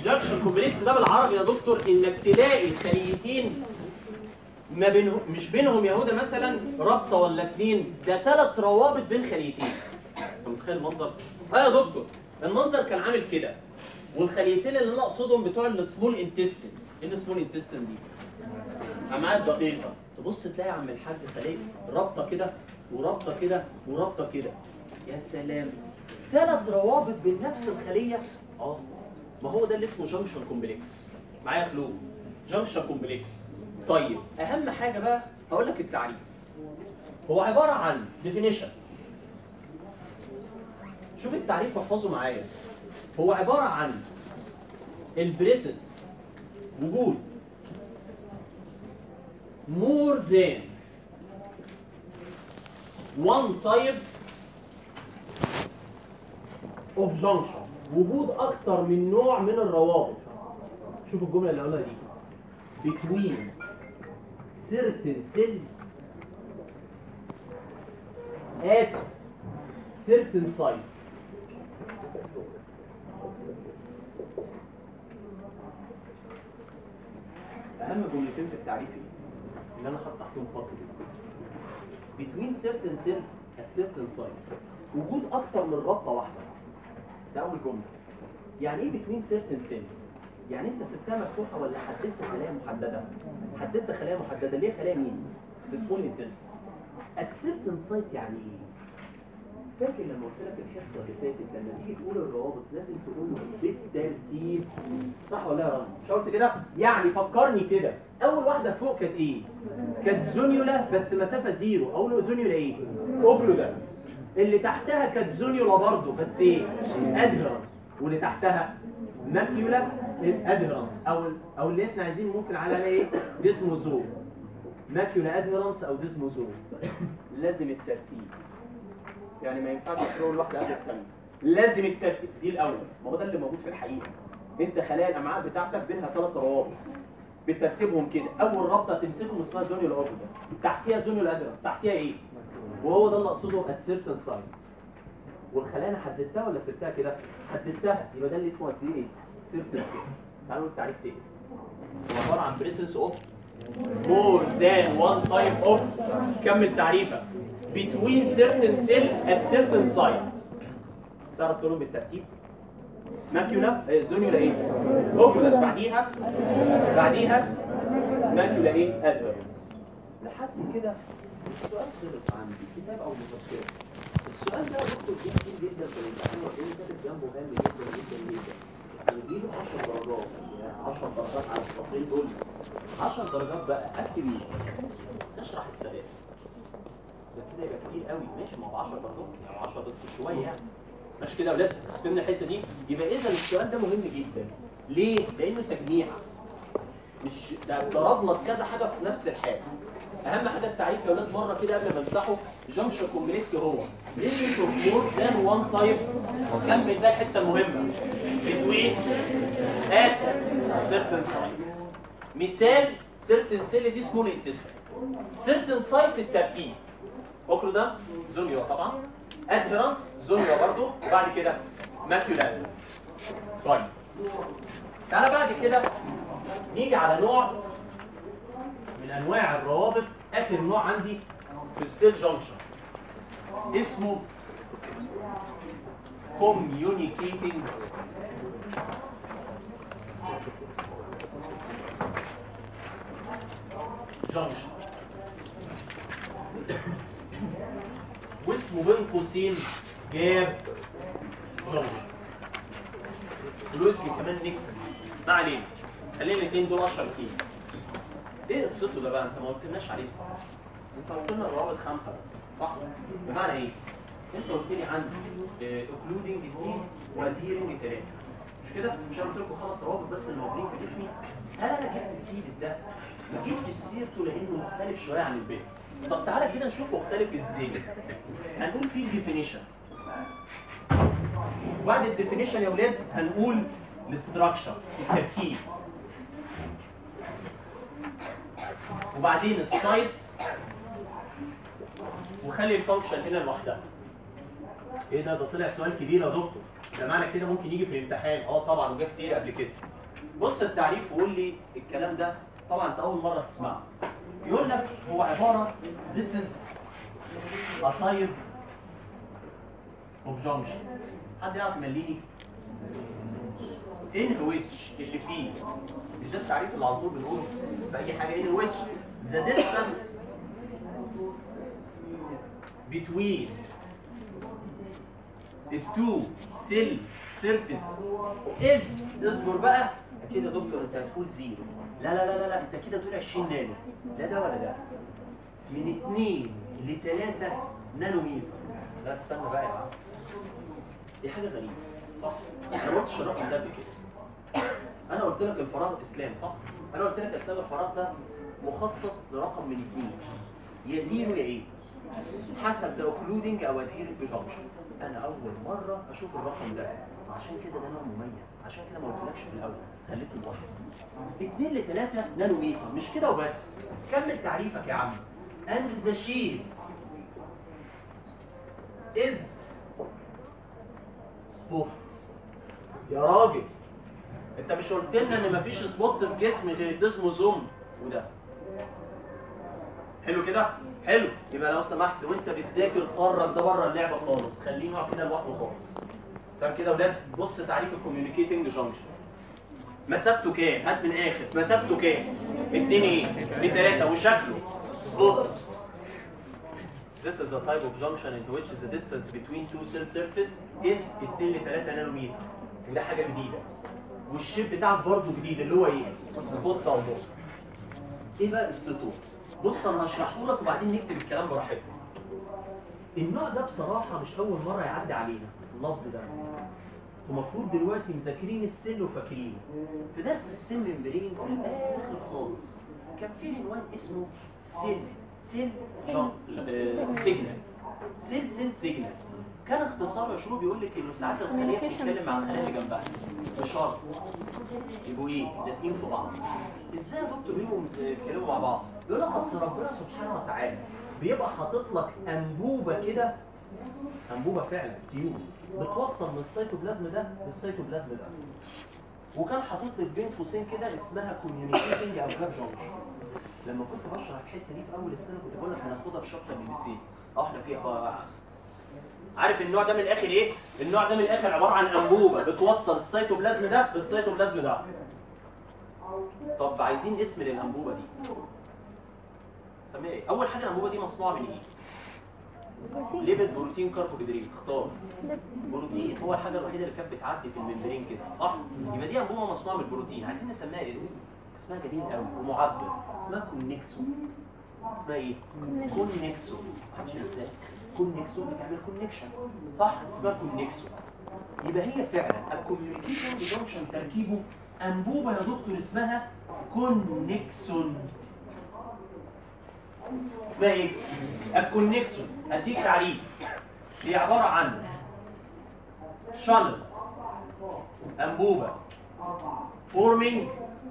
جاكشن كومبلكس ده بالعربي يا دكتور انك تلاقي خليتين ما بينهم مش بينهم يا هدى مثلا رابطه ولا اتنين ده ثلاث روابط بين خليتين انت متخيل المنظر؟ اه يا دكتور المنظر كان عامل كده والخليتين اللي انا اقصدهم بتوع السمول انتستين ايه السمول انتستين دي؟ امعاء دقيقه تبص تلاقي يا عم الحاج خليه رابطه كده ورابطه كده ورابطه كده يا سلام ثلاث روابط بين نفس الخليه اه ما هو ده اللي اسمه جنكشن كومبلكس معايا خلود جنكشن كومبلكس طيب اهم حاجه بقى هقول لك التعريف هو عباره عن ديفينيشن شوف التعريف واحفظه معايا هو عباره عن البريسنس وجود more than one type of junction وجود اكتر من نوع من الروابط شوف الجمله اللي قالها دي between certain cells at certain site اهم جملتين في التعريف ايه اللي انا حاطط تحتهم خط كده between certain cell at certain site وجود اكتر من رابطه واحده ده اول جمله يعني ايه between certain cell يعني انت سبتها مفتوحه ولا حددت خلايا محدده حددت خلايا محدده ليه خلايا مين السمول انتست at certain site يعني ايه فاكر لما قلت لك الحصه اللي فاتت لما تيجي تقول الروابط لازم تقوله بالترتيب صح ولا لا يا رامي؟ مش قلت كده؟ يعني فكرني كده اول واحده فوق كانت ايه؟ كانت زونيولا بس مسافه زيرو اقول له زونيولا ايه؟ اوبلودانس اللي تحتها كانت زونيولا برضه بس ايه؟ ادهرنس واللي تحتها ماكيولا ادهرنس او او اللي احنا عايزين ممكن على ايه؟ ديسموزوم ماكيولا ادهرنس او ديسموزوم لازم الترتيب يعني ما ينفعش تقول واحده قبل الثانيه لازم الترتيب دي الاول ما هو ده اللي موجود في الحقيقه انت خلايا الامعاء بتاعتك بينها ثلاث روابط بترتيبهم كده اول رابطه تمسكهم اسمها زونيول اوبدا تحتيها زونيول ادرا تحتيها ايه وهو ده اللي اقصده ات سيرتن سايت والخلايا انا حددتها ولا سبتها كده حددتها يبقى ده اللي اسمه ات ايه سيرتن سايت تعالوا نقول التعريف تاني هو عباره عن بريسنس اوف more than one type of كمل تعريفك between certain cell at certain site تعرف تقولهم بالترتيب ماكيولا آه، زونيولا ايه اوجولا بعديها بعديها ماكيولا ايه ادهرنس لحد كده السؤال خلص عندي كتاب او مذكره السؤال ده يا دكتور فيه كتير جدا في الامتحان وهتلاقيه كاتب جنبه هام جدا جدا جدا ويجيله 10 درجات يعني 10 درجات على السطرين دول 10 درجات بقى اكتب ايه؟ اشرح الثلاثه ده كده يبقى كتير قوي ماشي ما هو 10 درجات يعني 10 درجات شويه يعني مش كده يا ولاد فهمنا الحته دي يبقى اذا السؤال ده مهم جدا ليه؟ لانه تجميع مش ده ضرب لك كذا حاجه في نفس الحاجه اهم حاجه التعريف يا ولاد مره كده قبل ما امسحه جنكشن كومبلكس هو ريسيس اوف مور ذان وان تايب كمل بقى الحته المهمه between at certain site مثال certain cell دي سمول intestine certain site الترتيب اوكلودانس زونيو طبعا ادهيرانس زونيو برضو بعد كده ماكيولا طيب تعالى بعد كده نيجي على نوع من انواع الروابط اخر نوع عندي في السيل جانكشن اسمه communicating junction واسمه بين قوسين جاب جانكشن والويسكي كمان نيكسس ما علينا خلينا الاثنين دول اشهر اثنين ايه قصته ده بقى انت ما قلتلناش عليه بصراحه انت قلت لنا الروابط خمسه بس صح بمعنى ايه انت قلت لي عندي اوكلودنج اثنين واديرنج ثلاثه مش كده مش انا قلت لكم خمس روابط بس اللي موجودين في جسمي هل انا جبت السيد ده ما جبتش سيرته لانه مختلف شويه عن الباقي طب تعالى كده نشوف مختلف ازاي هنقول فيه الديفينيشن وبعد الديفينيشن يا ولاد هنقول الاستراكشر التركيب وبعدين السايت وخلي الفانكشن هنا لوحدها ايه ده ده طلع سؤال كبير يا دكتور ده معنى كده ممكن يجي في الامتحان اه طبعا وجا كتير قبل كده بص التعريف وقول لي الكلام ده طبعا انت اول مره تسمعه يقول لك هو عباره this is a type of junction حد يعرف يمليني in which اللي فيه مش ده التعريف اللي على طول بنقوله في اي حاجه in which the distance between the two cell surface is اصبر بقى اكيد يا دكتور انت هتقول زيرو لا لا لا لا, لا. انت كده تقول 20 نانو لا ده ولا ده من 2 ل 3 نانومتر لا استنى بقى يا عم دي حاجه غريبه صح انا ما قلتش الرقم ده قبل كده انا قلت لك الفراغ اسلام صح انا قلت لك يا اسلام الفراغ ده مخصص لرقم من اثنين يا زيرو يا ايه حسب ده اوكلودنج او ادهيرنج بجنكشن انا اول مره اشوف الرقم ده عشان كده ده نوع مميز عشان كده ما قلتلكش في الاول خليته لوحده 2 ل 3 نانو متر مش كده وبس كمل تعريفك يا عم and the shape is spot يا راجل انت مش قلت لنا ان مفيش سبوت في جسم غير الديزموزوم وده حلو كده حلو يبقى لو سمحت وانت بتذاكر خرج ده بره اللعبه خالص خليه نوع كده لوحده خالص تمام كده يا ولاد بص تعريف الكوميونيكيتنج جانكشن مسافته كام هات من الاخر مسافته كام 2 ايه ل 3 وشكله سبوت This is a type of junction in which the distance between two cell surface is 2 ل 3 نانومتر وده حاجه جديده والشيب بتاعك برضه جديد اللي هو ايه؟ سبوت او نقطه ايه بقى قصته؟ بص انا هشرحه لك وبعدين نكتب الكلام براحتنا. النوع ده بصراحه مش اول مره يعدي علينا اللفظ ده. المفروض دلوقتي مذاكرين السل وفاكرينه. في درس السل ممبرين في الاخر خالص كان في عنوان اسمه سيل سيل جان سيجنال سيل سيل سيجنال كان اختصار يا شنو بيقول لك انه ساعات الخليه بتتكلم مع الخليه اللي جنبها بشرط يبقوا ايه لازقين في بعض ازاي يا دكتور بيبقوا بيتكلموا مع بعض يقول لك اصل ربنا سبحانه وتعالى بيبقى حاطط لك انبوبه كده انبوبه فعلا تيوب بتوصل من السيتوبلازم ده للسيتوبلازم ده وكان حاطط لك بين قوسين كده اسمها كوميونيكيتنج او جاب جانكشن لما كنت بشرح الحته دي في اول السنه كنت بقول لك هناخدها في شابتر بي بي سي اه احنا فيها بقى عارف النوع ده من الاخر ايه؟ النوع ده من الاخر عباره عن انبوبه بتوصل السيتوبلازم ده بالسيتوبلازم ده. طب عايزين اسم للانبوبه دي. نسميها ايه؟ اول حاجه الانبوبه دي مصنوعه من ايه؟ ليبيد بروتين كربوهيدرات اختار بروتين هو الحاجه الوحيده اللي كانت بتعدي في الممبرين كده صح؟ يبقى دي انبوبه مصنوعه من البروتين عايزين نسميها اسم اسمها جميل قوي ومعبر اسمها كونكسو اسمها ايه؟ كونكسو محدش ينساها كونكسون بتعمل كونكشن صح اسمها كونكسون يبقى هي فعلا الكوميونيكيشن جانكشن تركيبه انبوبه يا دكتور اسمها كونكسون اسمها ايه الكونكسون هديك تعريف هي عباره عن شانل انبوبه فورمينج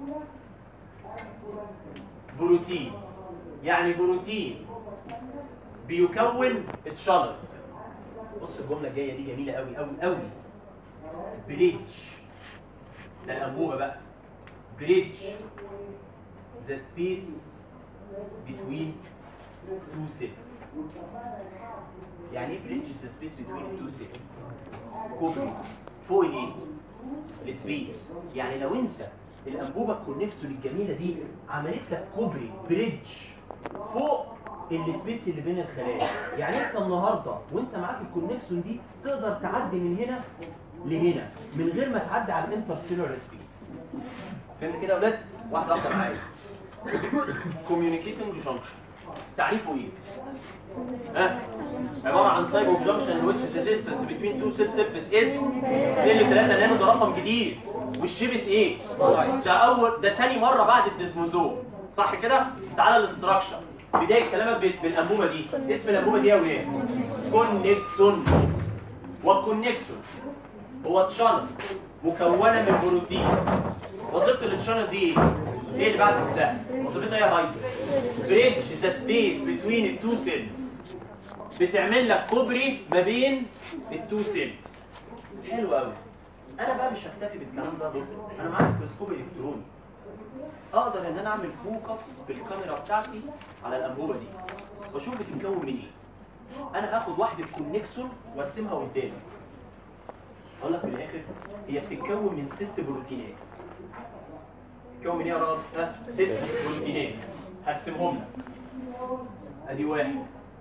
بروتين يعني بروتين بيكون اتشانل بص الجمله الجايه دي جميله قوي قوي قوي بريدج ده الانبوبه بقى بريدج ذا سبيس between two cells يعني ايه بريدج ذا سبيس between two cells كوبري فوق الايه السبيس يعني لو انت الانبوبه الكونكسون الجميله دي عملت لك كوبري بريدج فوق السبيس اللي بين الخلايا يعني انت النهارده وانت معاك الكونكسون دي تقدر تعدي من هنا لهنا من غير ما تعدي على الانتر سيلولار سبيس فهمت كده يا اولاد واحده واحده معايا كوميونيكيتنج جانكشن تعريفه ايه ها عباره عن تايب اوف جانكشن which is the distance between two cell surface is 2 ل 3 نانو ده رقم جديد والشيبس ايه ده اول ده تاني مره بعد الديسموزوم صح كده تعالى الاستراكشر بدايه كلامك بال- بالانبوبه دي اسم الانبوبه دي يا ولاد كونكسون والكونكسون هو تشانل مكونه من بروتين وظيفه التشانل دي ايه؟ ايه اللي بعد السهم؟ وظيفتها ايه يا هايدي؟ بريدج ذا سبيس بتوين التو سيلز بتعمل لك كوبري ما بين التو سيلز حلو قوي انا بقى مش هكتفي بالكلام ده يا دكتور انا معايا ميكروسكوب الكتروني اقدر ان انا اعمل فوكس بالكاميرا بتاعتي على الانبوبه دي واشوف بتتكون من ايه انا هاخد واحده كونكسون وارسمها قدامي اقول لك من الاخر هي بتتكون من ست بروتينات بتتكون من ايه يا راجل؟ ها ست بروتينات هرسمهم لك ادي واحد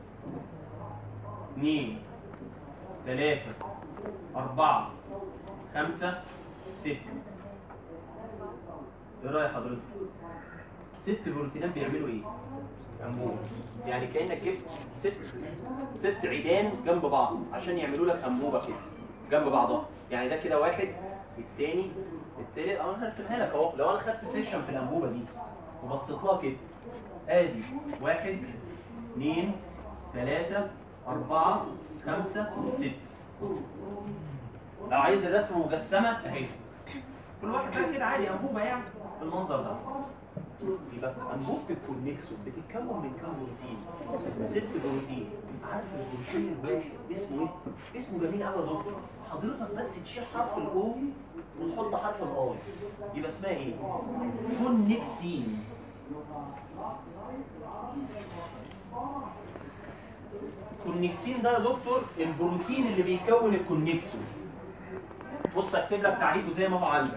اثنين ثلاثة أربعة خمسة ستة ايه رأي حضرتك؟ ست بروتينات بيعملوا ايه؟ انبوبة يعني كأنك جبت ست ست عيدان جنب بعض عشان يعملوا لك انبوبة كده جنب بعضها يعني ده كده واحد التاني التالت اه انا هرسمها لك اهو لو انا خدت سيشن في الانبوبة دي وبصيت لها كده ادي واحد اثنين ثلاثة أربعة خمسة ستة لو عايز الرسمة مجسمة أهي كل واحد بقى كده عادي أنبوبة يعني بالمنظر ده يبقى أنبوبة الكونكسون بتتكون من كام بروتين؟ ست بروتين عارف البروتين الواحد اسمه ايه؟ اسمه جميل قوي يا دكتور حضرتك بس تشيل حرف الاو وتحط حرف الاي يبقى اسمها ايه؟ كونكسين الكونكسين ده يا دكتور البروتين اللي بيكون الكونكسون بص اكتب لك تعريفه زي ما هو عندك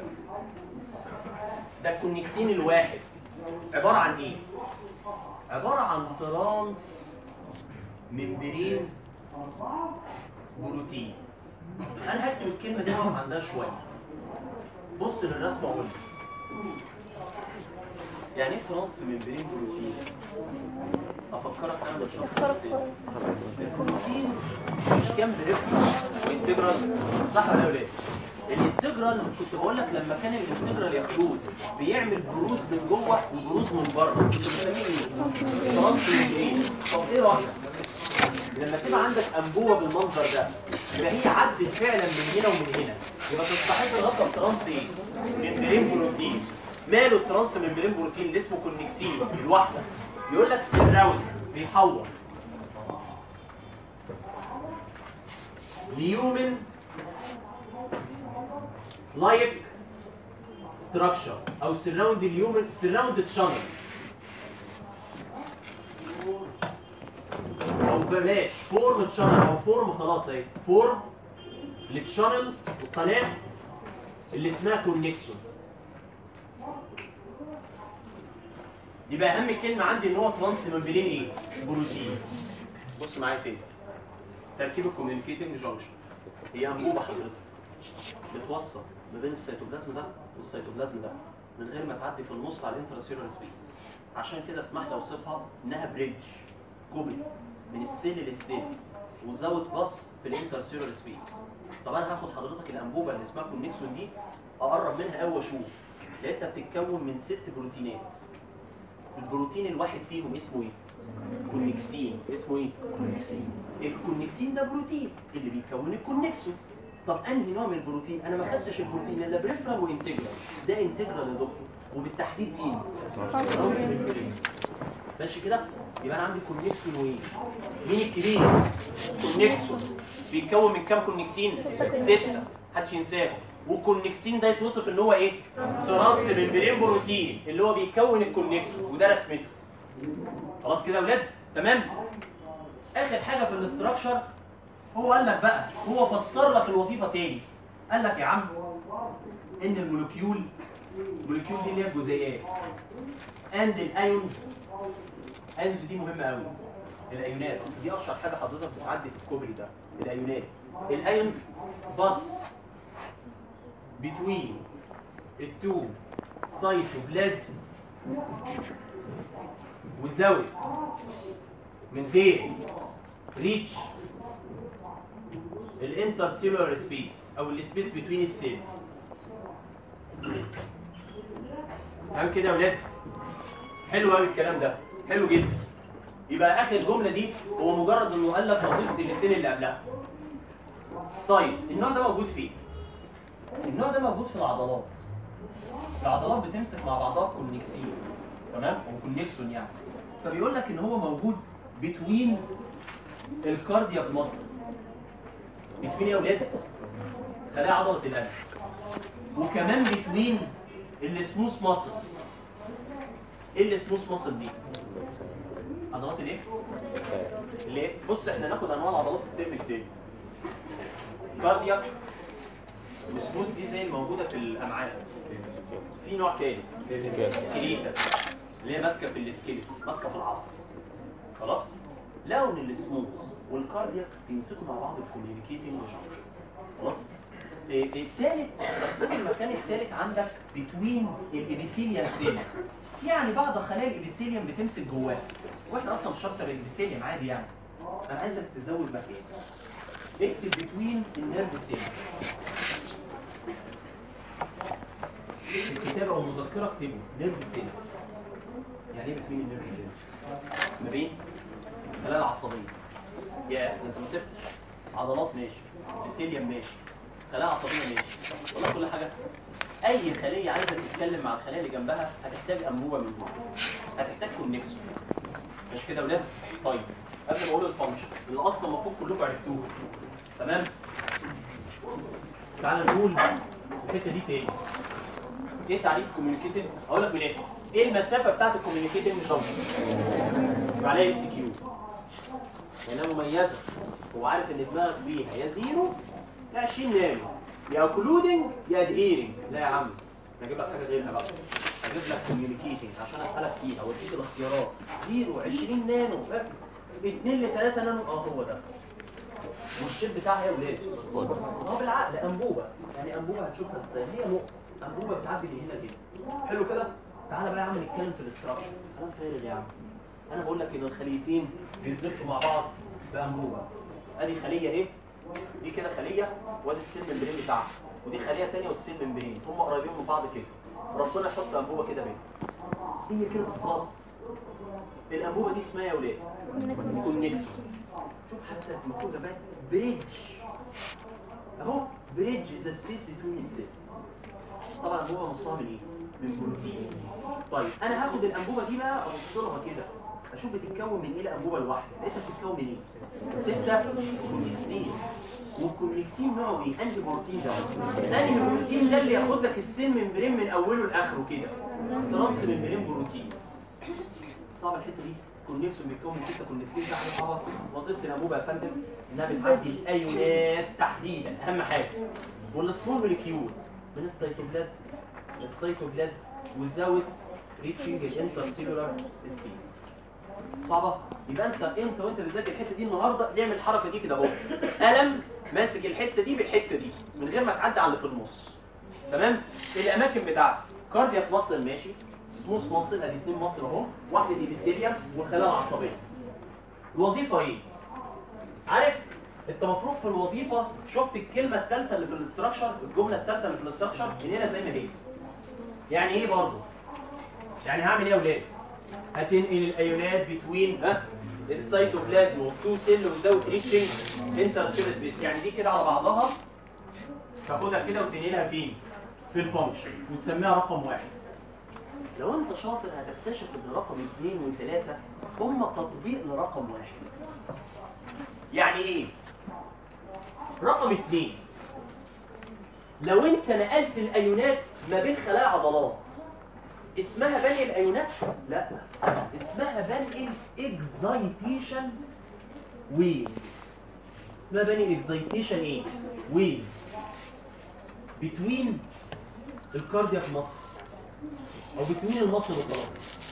ده الكونكسين الواحد عباره عن ايه عباره عن ترانس ممبرين بروتين انا هكتب الكلمه دي واقف عندها شويه بص للرسمه وقول لي. يعني ايه ترانس ممبرين بروتين افكرك انا بالشرط السين البروتين مش كام بريفرال وانتجرال صح ولا لا الانتجرال كنت بقول لك لما كان الانتجرال ياخدوه بيعمل بروز من جوه وبروز من بره كنت بسميه ايه؟ ترانس ممبرين طب ايه رايك؟ لما تبقى عندك انبوبه بالمنظر ده يبقى هي عدت فعلا من هنا ومن هنا يبقى تستحق الغطا بترانس ايه؟ ممبرين بروتين ماله الترانس ممبرين بروتين اللي اسمه كونكسين الواحده يقول لك سراوند بيحور ليومن لايك ستراكشر او سراوند اليومن سراوند شانل او بلاش فورم شانل او فورم خلاص اهي فورم للشانل القناه اللي اسمها كونكسون يبقى اهم كلمه عندي ان هو ترانس ممبرين ايه؟ بروتين بص معايا تاني تركيب الكوميونيكيتنج جانكشن هي انبوبه حضرتك بتوصل ما بين السيتوبلازم ده والسيتوبلازم ده من غير ما تعدي في النص على الانترسيلولار سبيس عشان كده اسمح لي اوصفها انها بريدج كوبري من السيل للسيل وزود باص في الانترسيلولار سبيس طب انا هاخد حضرتك الانبوبه اللي اسمها كونكسون دي اقرب منها قوي واشوف لقيتها بتتكون من ست بروتينات البروتين الواحد فيهم اسمه ايه؟ كونكسين اسمه ايه؟ الكونكسين ده بروتين اللي بيكون الكونكسون طب انهي نوع من البروتين؟ انا ما خدتش البروتين الا بريفرال وانتجرال ده انتجرال يا دكتور وبالتحديد مين؟ ترانس ممبرين. ماشي كده؟ يبقى انا عندي كونكسون وايه؟ مين الكبير؟ كونكسون بيتكون من كام كونكسين؟ ستة محدش ينساه والكونكسين ده يتوصف ان هو ايه؟ ترانس ممبرين بروتين اللي هو بيكون الكونكسون وده رسمته خلاص كده يا ولاد؟ تمام؟ اخر حاجه في الاستراكشر هو قال لك بقى هو فسر لك الوظيفه تاني قال لك يا عم ان المولكيول المولكيول دي اللي هي الجزيئات اند الايونز ايونز دي مهمه قوي الايونات بس دي اشهر حاجه حضرتك بتعدي في الكوبري ده الايونات الايونز بس between التو سايتوبلازم وزاوية من غير ريتش الانترسيلولار سبيس او السبيس بتوين السيلز تمام كده يا ولاد حلو قوي الكلام ده حلو جدا يبقى اخر جمله دي هو مجرد انه قال لك وظيفه الاثنين اللي قبلها السايت النوع ده موجود فين النوع ده موجود في العضلات العضلات بتمسك مع بعضها الكاردياك مصر بتوين يا ولاد خلايا عضله القلب وكمان بتوين السموث مصر ايه السموث مصر دي؟ عضلات الايه؟ اللي بص احنا ناخد انواع العضلات الترم التاني كاردياك السموث دي زي الموجوده في الامعاء في نوع تاني سكيليتا اللي هي ماسكه في السكيلت ماسكه في العظم خلاص لقوا ان السموث والكاردياك بيمسكوا مع بعض الكوميونيكيتنج جانكشن خلاص إيه، التالت اختار المكان التالت عندك بتوين الابيثيليال سيل يعني بعض خلايا الابيثيليوم بتمسك جواها واحنا اصلا مش شرط الابيثيليوم عادي يعني انا عايزك تزود مكان اكتب بتوين النيرف سيل في الكتابه والمذكره اكتبوا نيرف سيل يعني ايه بتوين النيرف سيل؟ ما بين الخلايا العصبيه يا ده انت ما سبتش عضلات ماشي ابيثيليوم ماشي خلايا عصبيه ماشي ولا كل حاجه اي خليه عايزه تتكلم مع الخلايا اللي جنبها هتحتاج انبوبه من جوه هتحتاج كونكسون مش كده يا ولاد طيب قبل ما اقول الفانكشن اللي اصلا المفروض كلكم عرفتوه تمام تعال نقول الحته دي تاني ايه تعريف الكوميونيكيتنج اقول لك من ايه ايه المسافه بتاعت الكوميونيكيتنج جانكشن عليها اكس كيو لانها مميزه هو عارف ان دماغك بيها يا زيرو يا 20 نانو يا كلودنج يا ادهيرنج لا يا عم انا اجيب لك حاجه غيرها بقى اجيب لك كوميونيكيتنج عشان اسالك فيها واديك الاختيارات زيرو 20 نانو 2 ل 3 نانو اه هو ده والشيب بتاعها يا ولاد هو بالعقل انبوبه يعني انبوبه هتشوفها ازاي هي نقطه انبوبه بتعدي من هنا كده حلو كده تعالى بقى يا عم نتكلم في الاستراكشر كلام فارغ يا عم انا بقول لك ان الخليتين بيتضغطوا مع بعض بانبوبه ادي خليه اهي دي كده خليه وادي السيل ممبرين بتاعها ودي خليه ثانيه والسيل ممبرين هم قريبين من بعض كده ربنا يحط انبوبه كده بينهم هي كده بالظبط الانبوبه دي اسمها يا ولاد كونكسون شوف حتى المفروض ده بريدج اهو بريدج ذا سبيس بتوين السيلز طبعا الانبوبه مصنوعه من ايه؟ من بروتين طيب انا هاخد الانبوبه دي بقى ابص لها كده اشوف بتتكون من ايه الانبوبه الواحده لقيتها بتتكون من ايه؟ سته كونكسين والكونكسين نوعه ايه؟ انهي بروتين ده؟ انهي بروتين ده اللي ياخد لك السن ممبرين من اوله لاخره كده ترانس ممبرين بروتين صعبه الحته دي كونكسون بيتكون من سته كونكسين ده حاجه صعبه وظيفه الانبوبه يا فندم انها بتعدي الايونات تحديدا اهم حاجه والسمول موليكيول من السيتوبلازم السيتوبلازم وزاوت ريتشنج الانتر سيلولار سبيس صعبه يبقى انت انت وانت بتذاكر الحته دي النهارده نعمل الحركه دي كده اهو قلم ماسك الحته دي بالحته دي من غير ما تعدي على اللي في النص تمام الاماكن بتاعتك كاردياك مصل ماشي سموث مصل ادي اتنين مصل اهو واحده ديفيسيليوم والخلايا العصبيه الوظيفه ايه عارف انت المفروض في الوظيفه شفت الكلمه الثالثه اللي في الاستراكشر الجمله الثالثه اللي في الاستراكشر من هنا زي ما هي يعني ايه برضه يعني هعمل ايه يا ولاد هتنقل الايونات بتوين ها السيتوبلازم والتو سيل وزاوت ريتشنج انتر سيل سبيس يعني دي كده على بعضها تاخدها كده وتنقلها فين في الفانكشن وتسميها رقم واحد لو انت شاطر هتكتشف ان رقم اثنين وثلاثة هم تطبيق لرقم واحد يعني ايه رقم اثنين لو انت نقلت الايونات ما بين خلايا عضلات اسمها بني الايونات لا اسمها بني الاكزايتيشن ويف اسمها بني الاكزايتيشن ايه ويف بتوين الكاردياك مصر او بتوين المصر وخلاص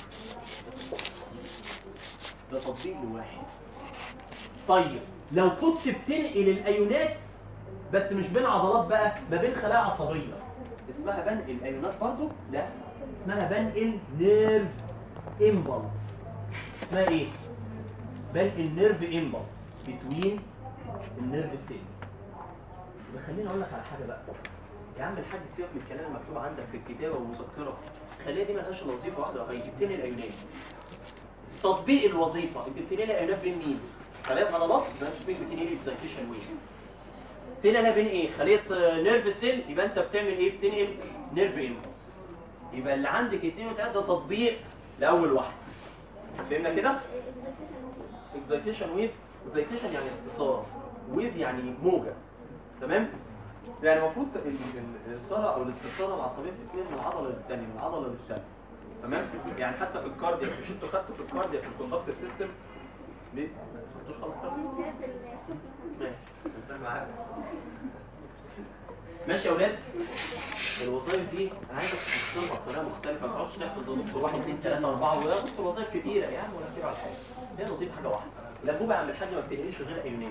ده تطبيق لواحد طيب لو كنت بتنقل الايونات بس مش بين عضلات بقى ما بين خلايا عصبيه اسمها بنقل ايونات برضو لا اسمها بنقل نيرف امبلس اسمها ايه بنقل نيرف امبلس بتوين النيرف سيل خليني اقول لك على حاجه بقى يا عم الحاج سيبك من الكلام المكتوب عندك في الكتابه والمذكره خليها دي ملهاش الا وظيفه واحده وهي بتنقل الايونات تطبيق الوظيفه انت بتنقل الايونات بين مين؟ خلايا عضلات يبقى انت اسمك بتنقل اكسايتيشن ويف تنقل بين ايه؟ خليه نيرف سيل يبقى انت بتعمل ايه؟ بتنقل نيرف امبلس يبقى اللي عندك اثنين وثلاثه ده تطبيق لاول واحده فهمنا كده؟ اكسايتيشن ويف اكزايتيشن يعني استثاره ويف يعني موجه تمام يعني المفروض ال- ال- الاستثاره او الاستثاره العصبيه بتتنقل من عضله للثانيه من عضله للثانيه تمام يعني حتى في الكاردياك مش انتوا خدتوا في الكاردياك الكوندكتيف سيستم ليه؟ ما خدتوش خالص كاردياك؟ ماشي انت معاك ماشي يا اولاد الوظائف دي انا عايزك تفصلها بطريقه مختلفه ما تقعدش تحفظ يا دكتور واحد اثنين ثلاثه اربعه ويا دكتور وظائف كتيره يا عم ولا كتير على حاجه ده الوظيفه حاجه واحده الانبوبه يا عم الحاج ما بتنقلش غير ايونات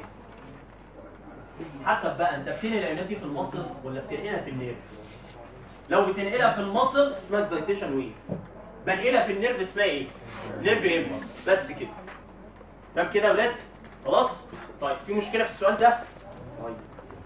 حسب بقى انت بتنقل الايونات دي في المصل ولا بتنقلها في النيرف لو بتنقلها في المصل اسمها اكزايتيشن ويف بنقلها في النيرف اسمها ايه؟ نيرف امبلس بس كده تمام كده يا ولاد؟ خلاص؟ طيب في مشكله في السؤال ده؟ طيب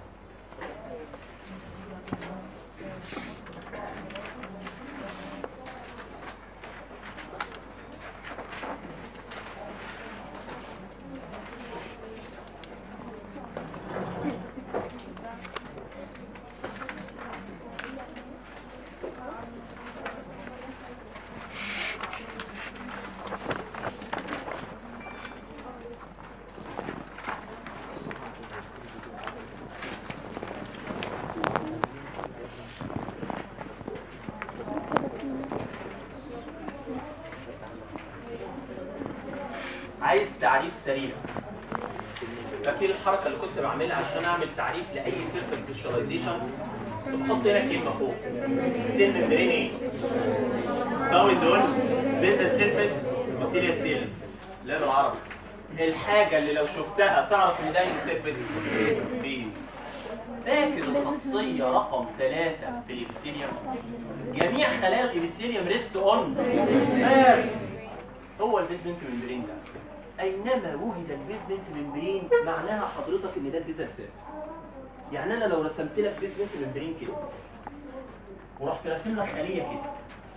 عايز تعريف سريع فاكر الحركه اللي كنت بعملها عشان اعمل تعريف لاي سيرفيس سبيشاليزيشن كنت بحط هنا كلمه فوق سيل ممبرين ايه باوند اون بيزل سيرفيس وسيليا سيل لا بالعربي الحاجه اللي لو شفتها تعرف ان ده انهي سيرفيس بيز فاكر الخاصيه رقم ثلاثة في الابيثيليوم جميع خلايا الابيثيليوم ريست اون بس هو البيزمنت ممبرين ده اينما وجد البيزمنت ممبرين معناها حضرتك ان ده البيزل سيرفيس يعني انا لو رسمت لك بيزمنت ممبرين كده ورحت راسم لك خليه كده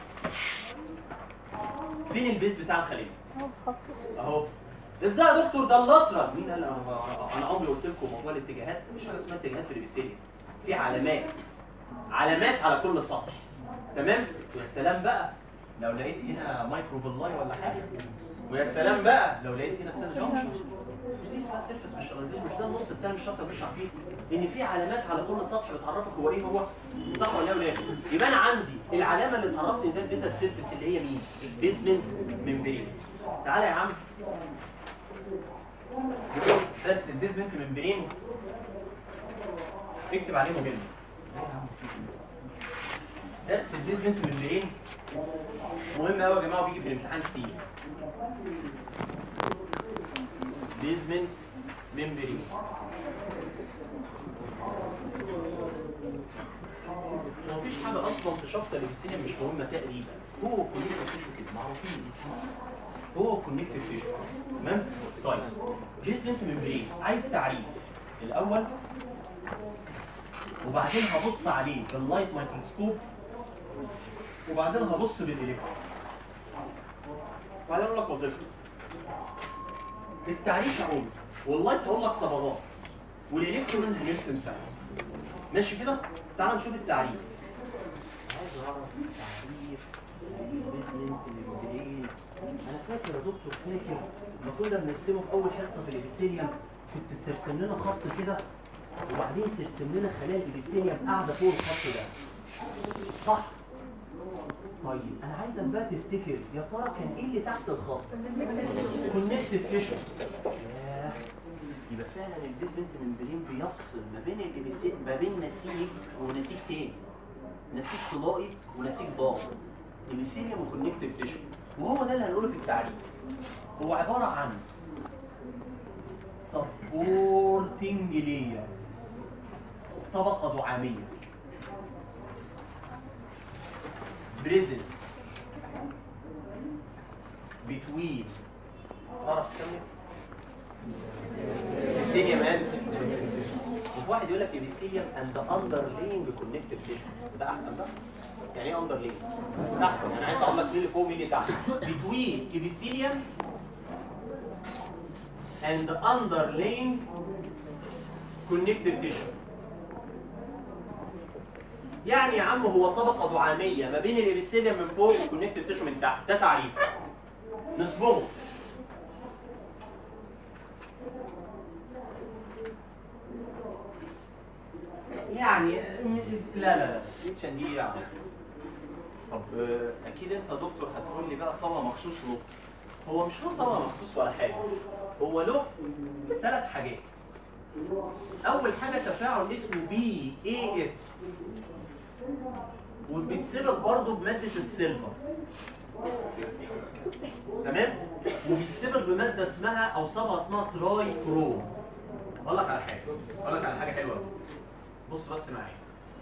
فين البيز بتاع الخليه اهو ازاي يا دكتور ده اللاترال مين قال انا انا عمري قلت لكم موضوع الاتجاهات مفيش حاجه اسمها اتجاهات في الابيثيليوم في علامات علامات على كل سطح تمام ويا سلام بقى لو لقيت هنا مايكرو فيلاي ولا حاجه ويا سلام بقى لو لقيت هنا سيل جانكشن مش دي اسمها سيرفس مش غزير مش ده النص التاني مش شرط مش عارفين ان في علامات على كل سطح بتعرفك هو ايه هو صح ولا لا ولا إيه؟ يبقى انا عندي العلامه اللي تعرفني ده البيزل سيرفس اللي هي مين بيزمنت ممبرين تعالى يا عم درس البيزمنت ممبرين اكتب عليه مهم درس البيزمنت ممبرين مهم قوي يا جماعه وبيجي في الامتحان كتير بيزمنت ممبرين مفيش حاجه اصلا في شابتر الابستينيوم مش مهمه تقريبا هو كونكتيف تيشو كده معروفين هو كونكتيف تيشو تمام طيب بيزمنت ممبرين عايز تعريف الاول وبعدين هبص عليه باللايت مايكروسكوب وبعدين هبص بالالكترون وبعدين اقول لك وظيفته التعريف هقول واللايت هقول لك صبغات والالكترون هنرسم سوا ماشي كده تعال نشوف التعريف عايز اعرف تعريف البيزمنت ممبرين انا فاكر يا دكتور فاكر لما كنا بنرسمه في اول حصه في الابيثيليوم كنت بترسم لنا خط كده وبعدين ترسم لنا خلايا الابيثيليوم قاعده فوق الخط ده صح طيب انا عايزك بقى تفتكر يا ترى كان ايه اللي تحت الخط كونكتيف تيشو ياه يبقى فعلا البيزمنت ممبرين بيفصل ما بين الابيثيليوم ما بين نسيج ونسيج تاني نسيج طلائي ونسيج ضاغط الابيثيليوم وكونكتيف تيشو وهو ده اللي هنقوله في التعريف هو عباره عن سبورتنج لير طبقه دعاميه بريزنت between تعرف تكمل؟ ابيثيليوم اند وفي واحد يقول لك ابيثيليوم اند اندرلينج كونكتيف تيشو ده احسن بقى يعني ايه اندرلينج؟ تحت انا عايز اقول لك مين اللي فوق مين اللي تحت between epithelium and underlying connective tissue يعني يا عم هو طبقة دعامية ما بين الابيثيليوم من فوق والكونكتيف تيشو من تحت ده تعريف نصبغه يعني لا لا لا اتش ان دي يعني طب آه، اكيد انت يا دكتور هتقول لي بقى صبغه مخصوص له هو مش له صبغه مخصوص ولا حاجه هو له ثلاث حاجات اول حاجه تفاعل اسمه بي اي اس وبيتسبب برضه بماده السيلفر تمام وبيتسبب بماده اسمها او صبغه اسمها تراي كروم اقول لك على حاجه اقول لك على حاجه حلوه أوي. بص بس معايا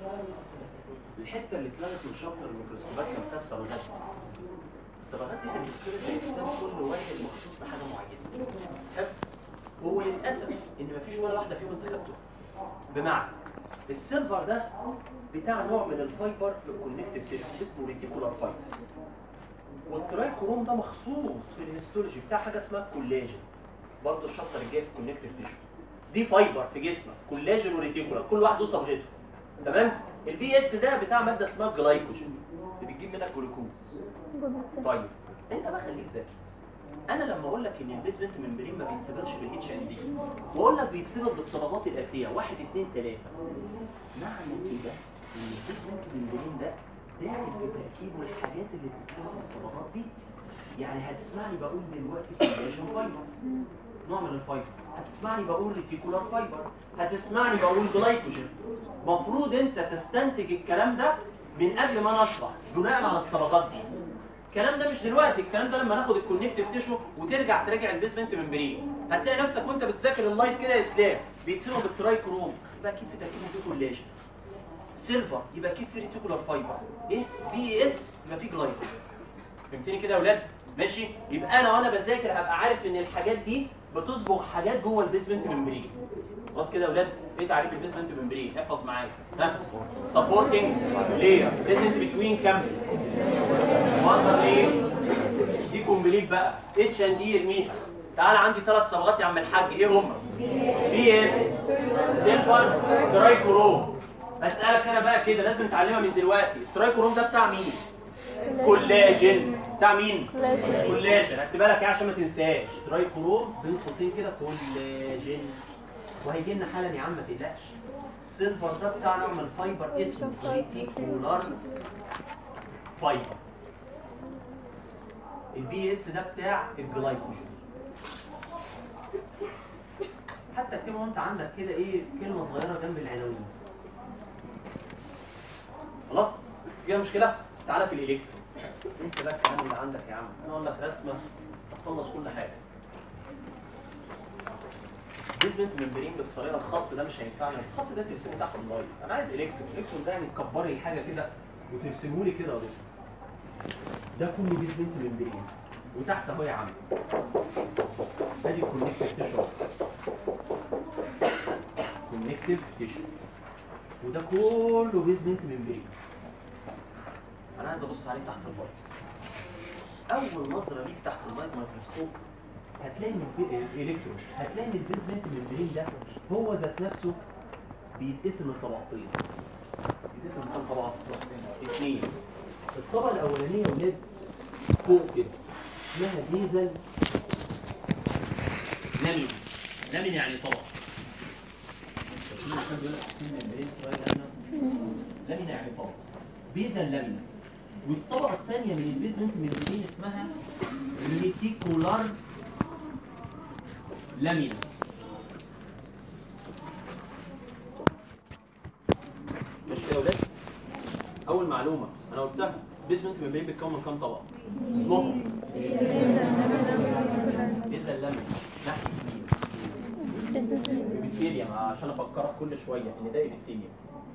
الحته اللي اتلغت من شابتر الميكروسكوبات كان فيها الصبغات الصبغات دي في الهيستوريكال اكستام كل واحد مخصوص بحاجه معينه حلو وهو للاسف ان مفيش ولا واحده فيهم انت خدته بمعنى السيلفر ده بتاع نوع من الفايبر في الكونكتيف تيشو اسمه ريتيكولار فايبر والترايكروم ده مخصوص في الهيستولوجي بتاع حاجه اسمها الكولاجين برضه الشابتر الجاي في الكونكتيف تيشو دي فايبر في جسمك كولاجين وريتيكولار كل واحد له صبغته تمام البي اس ده بتاع ماده اسمها الجلايكوجين اللي بتجيب منك جلوكوز طيب انت بقى خليك ذكي انا لما اقول لك ان البيزمنت ممبرين ما بيتسببش بالاتش ان دي واقول لك بيتسبب بالصبغات الاتيه واحد اثنين ثلاثه معنى كده ان البيزمنت ممبرين ده داخل في تركيبه الحاجات اللي بتتسبب بالصبغات دي يعني هتسمعني بقول دلوقتي كولاجين فايبر نوع من الفايبر هتسمعني بقول ريتيكولار فايبر هتسمعني بقول جلايكوجين المفروض انت تستنتج الكلام ده من قبل ما انا اشرح بناء على الصبغات دي الكلام ده مش دلوقتي الكلام ده لما ناخد الكونكتيف تيشو وترجع تراجع البيزمنت ممبرين هتلاقي نفسك وانت بتذاكر اللايت كده يا اسلام بيتسموا بالترايكروم يبقى اكيد في تركيبه فيه كولاجين سيلفر يبقى اكيد في ريتيكولار فايبر ايه بي اي اس يبقى في جلايكوجين فهمتني كده يا اولاد ماشي يبقى انا وانا بذاكر هبقى عارف ان الحاجات دي بتصبغ حاجات جوه البيزمنت ممبرين خلاص كده يا اولاد ايه تعريف البيزمنت ممبرين احفظ معايا ها سبورتنج لاير ديزنت بتوين كام واندر لاير دي كومبليت بقى اتش ان دي ارميها تعال عندي ثلاث صبغات يا عم الحاج ايه هم بي اس سيلفر ترايكروم اسالك انا بقى كده لازم تعلمها من دلوقتي الترايكروم ده بتاع مين كولاجين بتاع مين كولاجين. كولاجين هكتبها لك ايه عشان ما تنساش ترايكروم بين قوسين كده كولاجين وهيجي لنا حالا يا عم ما تقلقش السيلفر ده بتاع نوع من الفايبر اسمه ريتيكولار فايبر البي اس ده بتاع الجلايكوجين حتى اكتبها وانت عندك كده ايه كلمه صغيره جنب العناوين خلاص فيها مشكله تعالى في الالكترون انسى بقى الكلام اللي عندك يا عم انا اقول لك رسمه تخلص كل حاجه بيزمنت ممبرين بالطريقه الخط ده مش هينفعنا الخط ده ترسمه تحت اللايت انا عايز الكترون الكترون ده يعني تكبري الحاجه كده وترسمه لي كده يا دكتور ده كله بيزمنت ممبرين وتحت اهو يا عم ادي الكونكتيف تيشو كونكتيف تيشو وده كله بيزمنت ممبرين انا عايز ابص عليه تحت اللايت اول نظره ليك تحت اللايت مايكروسكوب هتلاقي ان البي- الالكترون هتلاقي ان البيزمنت ممبرين ده هو ذات نفسه بيتقسم لطبقتين بيتقسم لكام طبقه؟ اثنين الطبقه الاولانيه يا ولاد فوق كده اسمها ديزل لامين لامين يعني طبقه لامين يعني طبقه بيزل لامين والطبقه الثانيه من البيزمنت ممبرين اسمها ريتيكولار لامين ماشي كده يا ولاد اول معلومه انا قلتها بيزمنت ممبرين بيتكون من كام طبقه اسمهم بيزل لامين ناحيه مين ابيثيليوم عشان افكرك كل شويه ان ده ابيثيليوم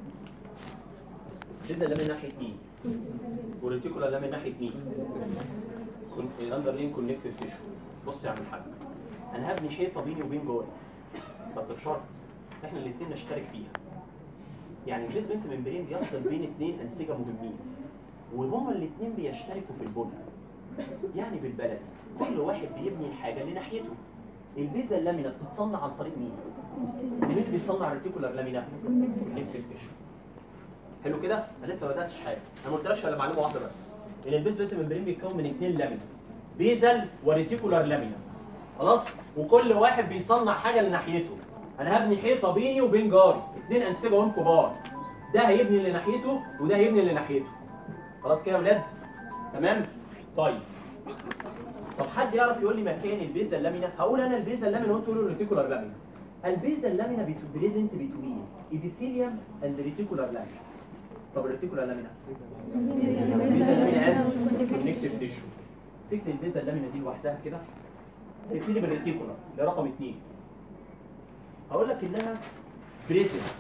بيزل لامين ناحيه مين والريتيكولا لامين ناحيه مين الاندرلين كونكتيف تيشو بص يا عم الحاج انا هبني حيطه بيني وبين جوه بس بشرط احنا الاثنين نشترك فيها يعني البيزمنت ممبرين بيفصل بين اثنين انسجه مهمين وهما الاثنين بيشتركوا في البنى يعني بالبلدي كل واحد بيبني الحاجه اللي ناحيته البيزا اللامينا بتتصنع عن طريق مين؟ مين اللي بيصنع الريتيكولار لامينا؟ كونكتيف تيشو حلو كده؟ انا لسه ما بداتش حاجه انا ما قلتلكش الا معلومه واحده بس ان البيزمنت ممبرين بيتكون من اثنين لامينا بيزل وريتيكولار لامينا خلاص وكل واحد بيصنع حاجه لناحيته انا هبني حيطه بيني وبين جاري اثنين انسجه هم كبار ده هيبني اللي ناحيته وده هيبني اللي ناحيته خلاص كده يا ولاد تمام طيب طب حد يعرف يقول لي مكان البيزا اللامينا هقول انا البيزا اللامينا وانتوا تقولوا الريتيكولار لامينا البيزا اللامينا بريزنت بتوين ايبيثيليوم اند ريتيكولار لامينا طب الريتيكولار لامينا البيزا اللامينا اند كونكتيف تيشو سكن البيزا اللامينا دي لوحدها كده نبتدي بالريتيكولار ده رقم اثنين هقول لك انها بريزنت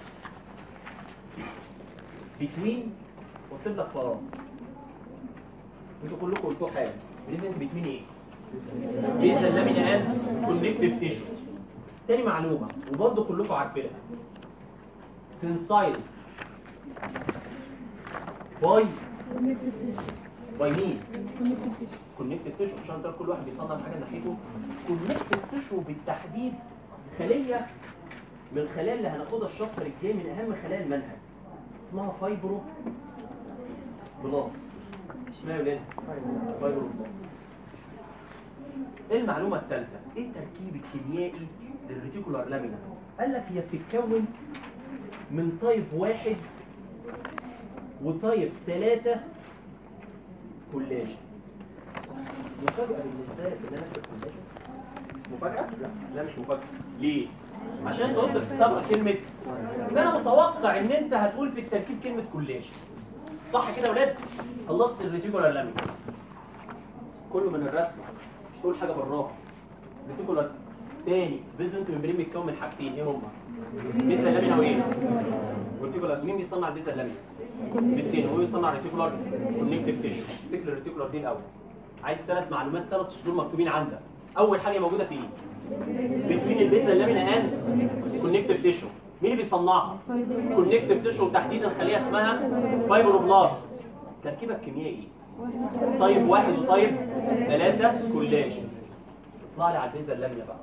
بتوين واسيب لك فراغ انتوا كلكم قلتوا حاجه بريزنت بتوين ايه؟ بيزا اللامينا اند كونكتيف تيشو تاني معلومه وبرضه كلكم عارفينها سينسايز باي باي مين؟ كونكتيف تيشو عشان ترى كل واحد بيصنع حاجه ناحيته كونكتيف تيشو بالتحديد خليه من الخلايا اللي هناخدها الشابتر الجاي من اهم خلايا المنهج اسمها فايبرو بلاست اسمها يا ولاد فايبرو بلاست ايه المعلومه الثالثه ايه التركيب الكيميائي للريتيكولار لامينا قال لك هي بتتكون من تايب واحد وتايب ثلاثة كولاجين مفاجأة بالنسبة لك ان انا اكتب كولاجين مفاجأة؟ لا لا مش مفاجأة ليه؟ عشان انت قلت في السابقة كلمة انا متوقع ان انت هتقول في التركيب كلمة كولاجين صح كده يا ولاد؟ خلصت الريتيكولار لامينا كله من الرسمة مش تقول حاجة بالراحة ريتيكولار تاني بيزمنت ممبرين بيتكون من حاجتين ايه هما؟ بيزا اللامينا وايه؟ ريتيكولار مين بيصنع البيزا اللامينا؟ بيسين هو بيصنع ريتيكولار كونكتيف تيشو سيكل الريتيكولار دي الاول عايز ثلاث معلومات ثلاث سطور مكتوبين عندك اول حاجه موجوده في ايه؟ بتوين البيزا اللامينا اند كونكتيف تيشو مين اللي بيصنعها؟ كونكتيف تيشو وتحديدا خليه اسمها فايبروبلاست تركيبها الكيميائي ايه؟ طيب واحد وطيب ثلاثة كولاجين اطلع لي على البيزا اللامينا بقى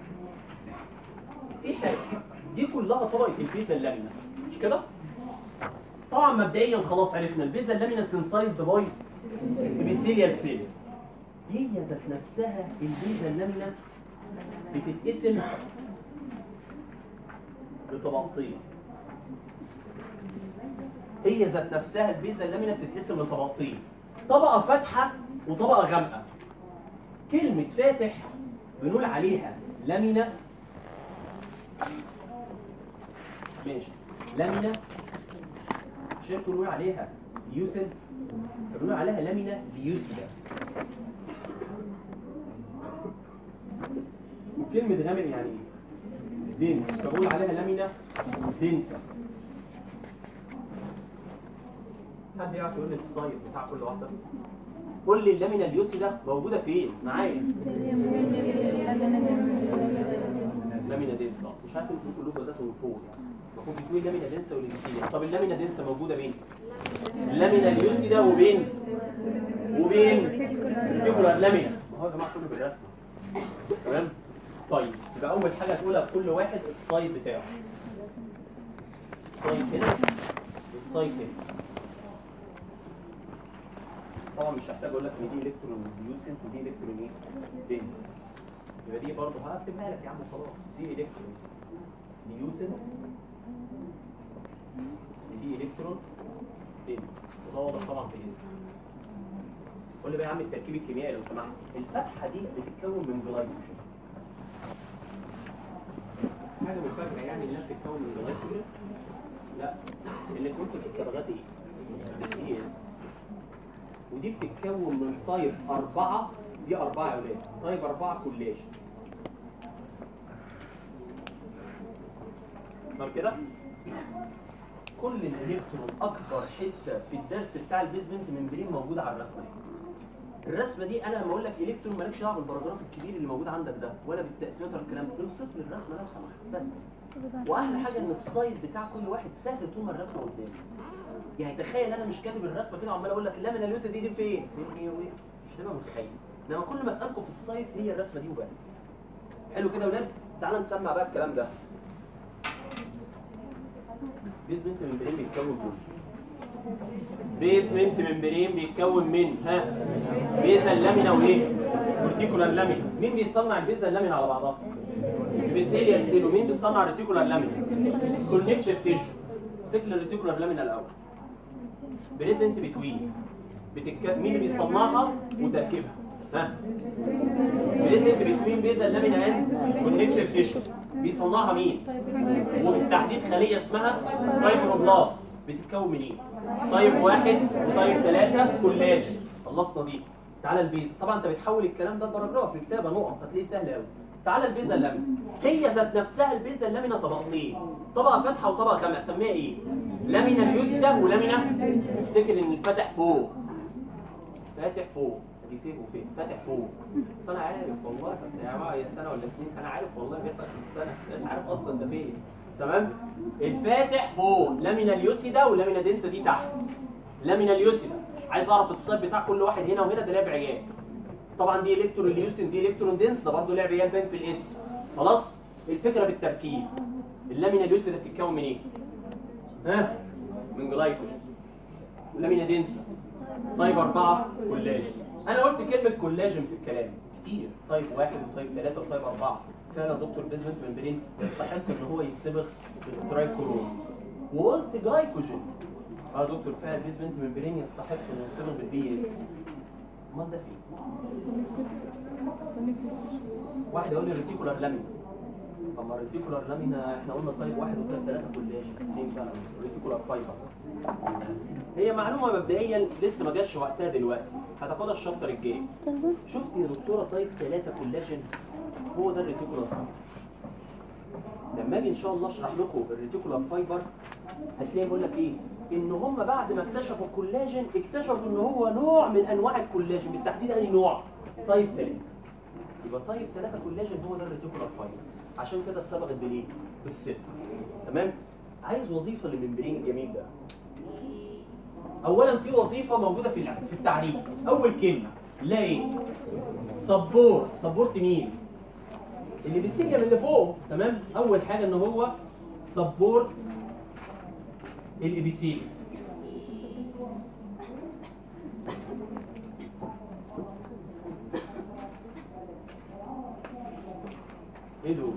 في حاجة دي كلها طبقة البيزا اللامينا مش كده؟ طبعا مبدئيا خلاص عرفنا البيزا اللامينا سينسايزد باي ابيثيليال سيل هي ذات نفسها البيزا اللامينا بتتقسم لطبقتين هي ذات نفسها البيزا اللامينا بتتقسم لطبقتين طبقة فاتحة وطبقة غامقة كلمة فاتح بنقول عليها لامينا ماشي لامينا عشان بنقول عليها ليوسنت بنقول عليها لامينا ليوسيدا وكلمة غامق يعني ايه؟ دنس فبقول عليها لامينا دنسة حد يعرف يقول لي السايز بتاع كل واحدة؟ قول لي اللامينا اليوسيدا موجودة فين؟ معايا لامينا دنسة اه مش عارف انتوا كلكم بداتوا من فوق المفروض بتقول لامينا دنسة والانسيليا طب اللامينا دنسة موجودة بين؟ اللامينا اليوسيدا وبين وبين الريتيكولار لامينا ما هو يا جماعه كله بالرسمه تمام طيب يبقى اول حاجه هتقولها في كل واحد السايد بتاعه السايد هنا والسايد هنا طبعا مش هحتاج اقول لك ان دي الكترون ديوسنت ودي الكترون ايه دينس يبقى دي برضه هكتبها لك يا عم خلاص دي الكترون ديوسنت دي الكترون دينس وده واضح طبعا في الاسم قول لي بقى يا عم التركيب الكيميائي لو سمحت الفتحه دي بتتكون من جلايكوجين حاجه مفاجاه يعني انها بتتكون من جلايكوجين لا اللي كنت في الصبغات ايه؟ اي اس ودي بتتكون من طيب أربعة دي أربعة يا ولاد طيب أربعة كولاج تمام كده؟ كل الالكترون اكبر حته في الدرس بتاع البيزمنت ممبرين موجوده على الرسمه دي الرسمه دي انا لما اقول لك الكترون مالكش دعوه بالباراجراف الكبير اللي موجود عندك ده ولا بالتقسيمات ولا الكلام ده اوصف لي الرسمه لو سمحت بس واحلى حاجه ان السايد بتاع كل واحد سهل طول ما الرسمه قدامي يعني تخيل انا مش كاتب الرسمه كده وعمال اقول لك اللامينا اليوسف دي دي فين؟ فين ايه وايه؟ مش هتبقى متخيل انما كل ما اسالكم في السايد هي الرسمه دي وبس حلو كده يا ولاد تعالى نسمع بقى الكلام ده بيزمنت ممبرين بيتكون من بيزمنت ممبرين بيتكون من ها بيزا اللامينا وايه؟ ريتيكولار لامينا مين بيصنع البيزا اللامينا على بعضها؟ بيسيليال سيل ومين بيصنع ريتيكولار لامينا؟ كونكتيف تيشو امسك لي الريتيكولار لامينا الاول بريزنت بتوين بتك... مين اللي بيصنعها وتركيبها ها بريزنت بتوين بيزل لامينا اند كونكتيف تيشو بيصنعها مين وبالتحديد خليه اسمها فايبروبلاست بتتكون من ايه طيب واحد وطيب ثلاثة كولاجين خلصنا دي تعالى البيزا طبعا انت بتحول الكلام ده لباراجراف لكتابه نقط هتلاقيه سهل قوي تعالى البيزا اللامينا هي ذات نفسها البيزا اللامينا طبقتين طبقه فاتحه وطبقه غامقه اسميها ايه لامينا اليوسيدا ولامينا افتكر ان الفاتح فوق فاتح فوق دي فين وفين فاتح فوق بس انا عارف والله بس يا جماعه يا سنه ولا اتنين انا عارف والله بيحصل في السنه مش عارف اصلا ده فين تمام الفاتح فوق لامينا اليوسيدا ولامينا دنسا دي تحت لامينا اليوسيدا عايز اعرف السايب بتاع كل واحد هنا وهنا ده لعب عيال طبعا دي الكترون اليوسين دي الكترون دنس ده برضه لعب عيال باين في الاسم خلاص الفكره في التركيب اللامينا اليوسيدا بتتكون من ايه ها من جلايكوجين ولامينا دنسا طيب أربعة كولاجين أنا قلت كلمة كولاجين في الكلام كتير طيب واحد وطيب ثلاثة وطيب أربعة فعلا دكتور بيزمنت ممبرين يستحق إن هو يتصبغ بالترايكولون وقلت جلايكوجين اه دكتور فعلا بيزمنت ممبرين يستحق إنه يتصبغ بالبي اس أمال ده فين؟ واحد يقول لي ريتيكولار لامينا طب ما الريتيكولار لامينا احنا قلنا طيب واحد وطيب ثلاثة كولاجين فين بقى الريتيكولار فايبر هي معلومة مبدئيا لسه ما جاش وقتها دلوقتي هتاخدها الشابتر الجاي شفت يا دكتورة طيب ثلاثة كولاجين هو ده الريتيكولار فايبر لما اجي ان شاء الله اشرح لكم الريتيكولار فايبر هتلاقي بيقول لك ايه ان هم بعد ما اكتشفوا الكولاجين اكتشفوا ان هو نوع من انواع الكولاجين بالتحديد اي نوع طيب ثلاثة يبقى طيب ثلاثة كولاجين هو ده الريتيكولار فايبر عشان كده اتصبغت بالايه؟ بالست تمام؟ عايز وظيفة للممبرين الجميل ده اولا في وظيفه موجوده في الع- في التعريف اول كلمه لا ايه سبورت سبورت مين اللي بالسجن اللي فوق تمام اول حاجه ان هو سبورت الابيسيلي ايه دول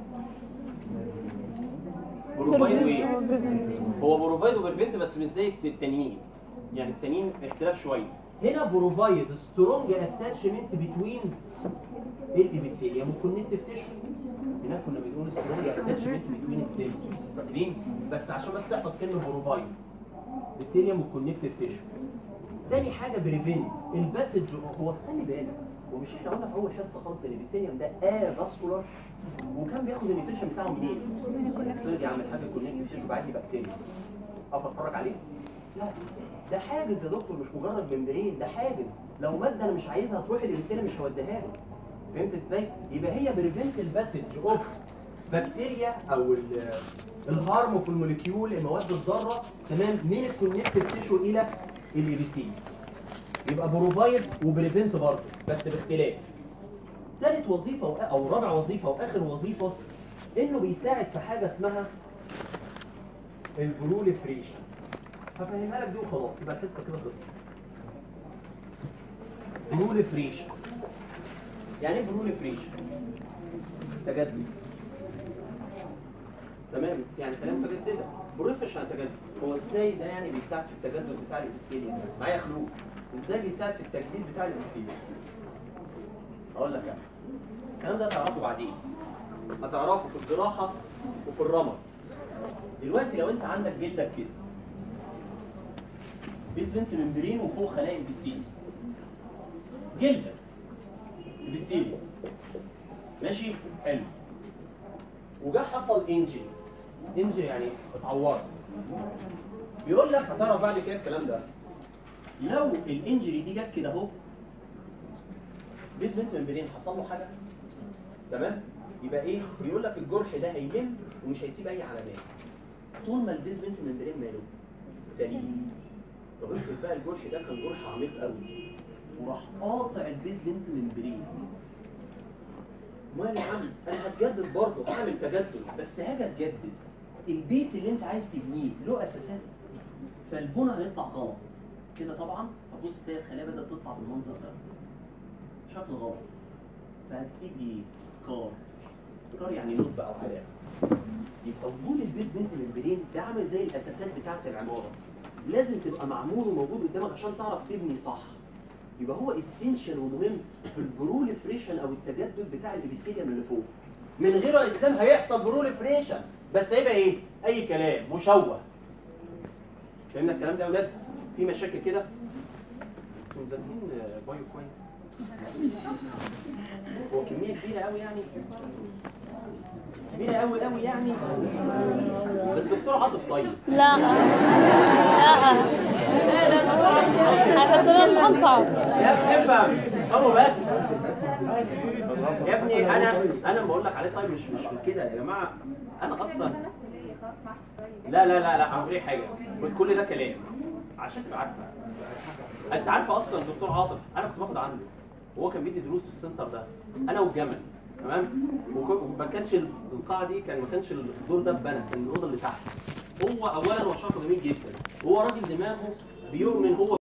بروفايد وايه هو بروفايد وبرفنت بس مش زي التانيين يعني التانيين اختلاف شويه هنا بروفايد سترونج اتاتشمنت بتوين الابيثيليوم والكونكتيف تيشو هناك كنا بنقول سترونج اتاتشمنت بتوين السيلز فاكرين بس عشان بس تحفظ كلمه بروفايد الابيثيليوم والكونكتيف تيشو تاني حاجه بريفنت الباسج هو خلي بالك ومش احنا قلنا في اول حصه خالص ان الابيثيليوم ده ا فاسكولار وكان بياخد النيوتريشن بتاعه منين؟ طيب يا عم الحاج الكونكتيف تيشو بعت لي بكتيريا اقف اتفرج عليه لا ده حاجز يا دكتور مش مجرد ممبرين ده حاجز لو ماده انا مش عايزها تروح الرساله مش هوديها له فهمت ازاي يبقى هي بريفنت الباسج اوف بكتيريا او ال- الهارم في الموليكيول المواد الضاره تمام من الكونكتيف تيشو الى الابيسين يبقى بروفايد وبريفنت برضه بس باختلاف ثالث وظيفه وآ- او رابع وظيفه واخر وظيفه انه بيساعد في حاجه اسمها البروليفريشن هفهمها لك دي وخلاص يبقى الحصه كده خلصت بروليفريشن يعني ايه بروليفريشن تجدد تمام يعني كلام متجدده بروليفريشن يعني تجدد هو ازاي ده يعني بيساعد في التجدد بتاع الابيثيليوم معايا خلوق ازاي بيساعد في التجديد بتاع الابيثيليوم اقول لك يعني الكلام ده هتعرفه بعدين هتعرفه في الجراحه وفي الرمد دلوقتي لو انت عندك جلدك كده بيزمنت ممبرين وفوق خلايا البسيل جلدك البسيل ماشي حلو وجا حصل انجري انجري يعني اتعورت بيقول لك هتعرف بعد كده الكلام ده لو الانجري دي جت كده اهو بيزمنت ممبرين حصل له حاجه تمام يبقى ايه بيقول لك الجرح ده هيلم ومش هيسيب اي علامات طول ما البيزمنت ممبرين ماله سليم طب افرض بقى الجرح ده كان جرح عميق قوي وراح قاطع البيزمنت ممبرين مال يا عم انا هتجدد برضه هعمل تجدد بس هاجي اتجدد البيت اللي انت عايز تبنيه له اساسات فالبنى هيطلع غلط كده طبعا هتبص تلاقي الخلايا بدات تطلع بالمنظر ده شكل غلط فهتسيب ايه سكار سكار يعني نطبه او علامه يبقى وجود البيزمنت ممبرين ده عامل زي الاساسات بتاعه العماره لازم تبقى معمول وموجود قدامك عشان تعرف تبني صح يبقى هو اسينشال ومهم في البروليفريشن او التجدد بتاع الابيثيليوم اللي فوق من غيره يا اسلام هيحصل بروليفريشن بس هيبقى ايه اي كلام مشوه فهمنا الكلام ده يا اولاد في مشاكل كده انتوا مذاكرين بايو كويس هو كميه كبيره قوي يعني كبيره قوي قوي يعني بس دكتور عاطف طيب لا لا هيحطوا لنا امتحان صعب يا ابني افهم افهموا بس يا ابني انا انا بقول لك عليه طيب مش مش من كده يا جماعه انا اصلا لا لا لا لا هقول لك حاجه كل ده كلام عشان تبقى عارفه انت عارفه اصلا دكتور عاطف انا كنت باخد عنده وهو كان بيدي دروس في السنتر ده انا والجمل تمام وك- وما كانش القاعه دي كان ما كانش الدور ده اتبنى كان الاوضه اللي تحت هو اولا هو شخص جميل جدا وهو راجل دماغه بيؤمن هو